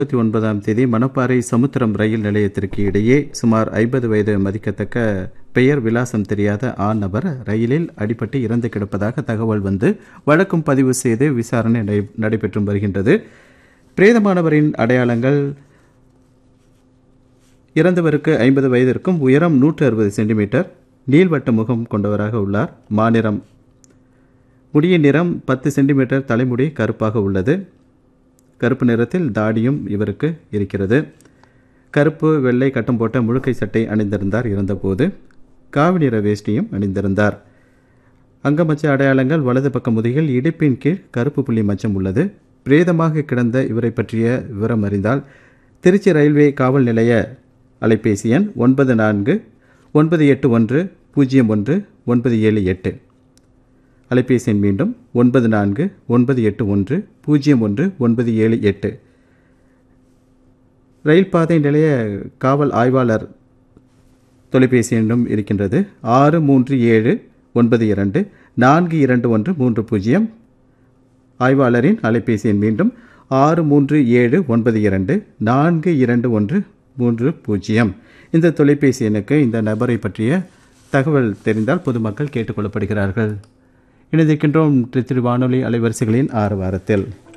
இருபத்தி ஒன்பதாம் தேதி மணப்பாறை சமுத்திரம் ரயில் நிலையத்திற்கு இடையே சுமார் ஐம்பது வயது மதிக்கத்தக்க பெயர் விலாசம் தெரியாத ஆண் நபர் ரயிலில் அடிபட்டு இறந்து கிடப்பதாக தகவல் வந்து வழக்கும் பதிவு செய்து விசாரணை நடை- நடைபெற்று வருகின்றது பிரேதமானவரின் அடையாளங்கள் இறந்தவருக்கு ஐம்பது வயதிற்கும் உயரம் நூற்று அறுபது சென்டிமீட்டர் நீள்வட்ட முகம் கொண்டவராக உள்ளார் மாநிறம் முடியின் நிறம் பத்து சென்டிமீட்டர் தலைமுடி கருப்பாக உள்ளது கருப்பு நிறத்தில் தாடியும் இவருக்கு இருக்கிறது கருப்பு வெள்ளை கட்டம் போட்ட முழுக்கை சட்டை அணிந்திருந்தார் இருந்தபோது காவி நிற வேஷ்டியும் அணிந்திருந்தார் அங்கமச்ச அடையாளங்கள் வலது பக்க முதுகில் இடுப்பின் கீழ் கருப்பு புள்ளி மச்சம் உள்ளது பிரேதமாக கிடந்த இவரை பற்றிய விவரம் அறிந்தால் திருச்சி ரயில்வே காவல் நிலைய அலைபேசி எண் ஒன்பது நான்கு ஒன்பது எட்டு ஒன்று பூஜ்ஜியம் ஒன்று ஒன்பது ஏழு எட்டு அலைபேசி எண் மீண்டும் ஒன்பது நான்கு ஒன்பது எட்டு ஒன்று பூஜ்ஜியம் ஒன்று ஒன்பது ஏழு எட்டு ரயில் பாதை நிலைய காவல் ஆய்வாளர் தொலைபேசி எண்ணும் இருக்கின்றது ஆறு மூன்று ஏழு ஒன்பது இரண்டு நான்கு இரண்டு ஒன்று மூன்று பூஜ்ஜியம் ஆய்வாளரின் அலைபேசி எண் மீண்டும் ஆறு மூன்று ஏழு ஒன்பது இரண்டு நான்கு இரண்டு ஒன்று மூன்று பூஜ்ஜியம் இந்த தொலைபேசி எண்ணுக்கு இந்த நபரை பற்றிய தகவல் தெரிந்தால் பொதுமக்கள் கேட்டுக்கொள்ளப்படுகிறார்கள் இணைந்திருக்கின்றோம் திருச்சி வானொலி அலைவரிசைகளின் ஆறு வாரத்தில்